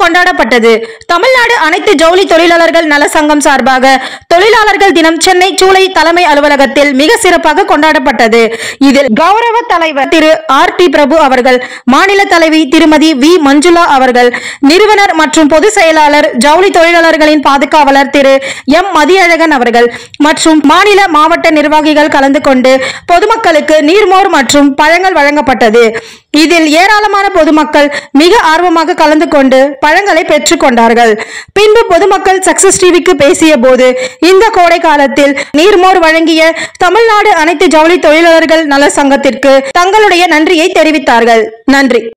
கொண்டாடப்பட்டது தமிழ்நாடு அனைத்து ஜவுளி தொழிலாளர்கள் நல சங்கம் சார்பாக தொழிலாளர்கள் தினம் சென்னை சூளை தலைமை அலுவலகத்தில் மிக சிறப்பாக கொண்டாடப்பட்டது இதில் கௌரவ தலைவர் திரு ஆர் டி பிரபு அவர்கள் மாநில தலைவி திருமதி வி மஞ்சுளா அவர்கள் நிறுவனர் மற்றும் பொதுச் செயலாளர் ஜவுளி தொழிலாளர்களின் பாதுகாவலர் திரு எம் மதியழகன் அவர்கள் மற்றும் மாநில மாவட்ட நிர்வாகிகள் கலந்து கொண்டு பொதுமக்களுக்கு நீர்மோர் மற்றும் பழங்கள் வழங்கப்பட்டது இதில் ஏராளமான பொதுமக்கள் மிக ஆர்வமாக கலந்து கொண்டு பழங்களை பெற்றுக் கொண்டார்கள் பின்பு பொதுமக்கள் சக்சஸ் டிவிக்கு பேசிய போது இந்த கோடை காலத்தில் நீர்மோர் வழங்கிய தமிழ்நாடு அனைத்து ஜவுளி தொழிலாளர்கள் நல சங்கத்திற்கு தங்களுடைய நன்றியை தெரிவித்தார்கள் நன்றி